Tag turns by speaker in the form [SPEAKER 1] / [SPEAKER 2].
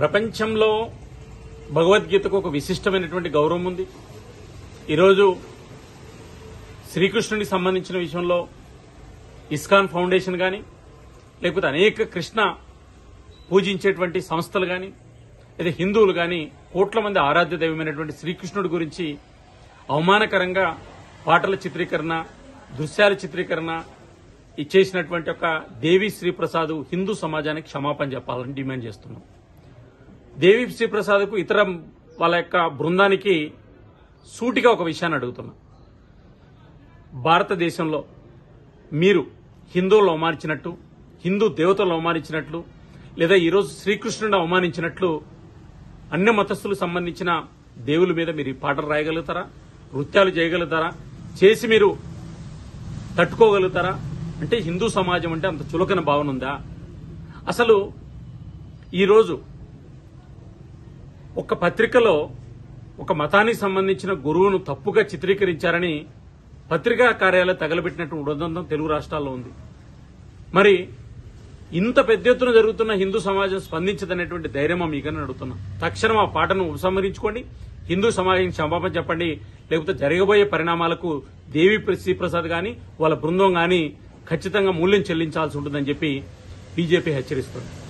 [SPEAKER 1] ప్రపంచంలో భగవద్గీతకు ఒక విశిష్టమైనటువంటి గౌరవం ఉంది ఈరోజు శ్రీకృష్ణునికి సంబంధించిన విషయంలో ఇస్కాన్ ఫౌండేషన్ కానీ లేకపోతే అనేక కృష్ణ పూజించేటువంటి సంస్థలు కానీ లేదా హిందువులు కానీ కోట్ల మంది ఆరాధ్య దైవమైనటువంటి శ్రీకృష్ణుడి గురించి అవమానకరంగా పాటల చిత్రీకరణ దృశ్యాల చిత్రీకరణ ఇచ్చేసినటువంటి ఒక దేవి శ్రీప్రసాద్ హిందూ సమాజానికి క్షమాపణ చెప్పాలని డిమాండ్ చేస్తున్నాం దేవి శ్రీప్రసాద్కు ఇతర వాళ్ళ యొక్క బృందానికి సూటిగా ఒక విషయాన్ని అడుగుతున్నా భారతదేశంలో మీరు హిందువులను అవమానించినట్టు హిందూ దేవతలను అవమానించినట్లు లేదా ఈరోజు శ్రీకృష్ణుడిని అవమానించినట్లు అన్ని మతస్థులకు సంబంధించిన దేవుల మీద మీరు ఈ పాటలు రాయగలుగుతారా నృత్యాలు చేయగలుగుతారా చేసి మీరు తట్టుకోగలుగుతారా అంటే హిందూ సమాజం అంటే అంత చులకన భావన ఉందా అసలు ఈరోజు ఒక పత్రికలో ఒక మతానికి సంబంధించిన గురువును తప్పుగా చిత్రీకరించారని పత్రికా కార్యాలయం తగలబెట్టినట్టు ఉదంతం తెలుగు రాష్ట్రాల్లో ఉంది మరి ఇంత పెద్ద ఎత్తున జరుగుతున్న హిందూ సమాజం స్పందించదనేటువంటి ధైర్యమా మీకని అడుగుతున్నా తక్షణం ఆ పాటను ఉపసంహరించుకోండి హిందూ సమాజానికి క్షమాపణ చెప్పండి లేకపోతే జరగబోయే పరిణామాలకు దేవి శ్రీప్రసాద్ గాని వాళ్ళ బృందం గాని ఖచ్చితంగా మూల్యం చెల్లించాల్సి ఉంటుందని చెప్పి బీజేపీ హెచ్చరిస్తుంది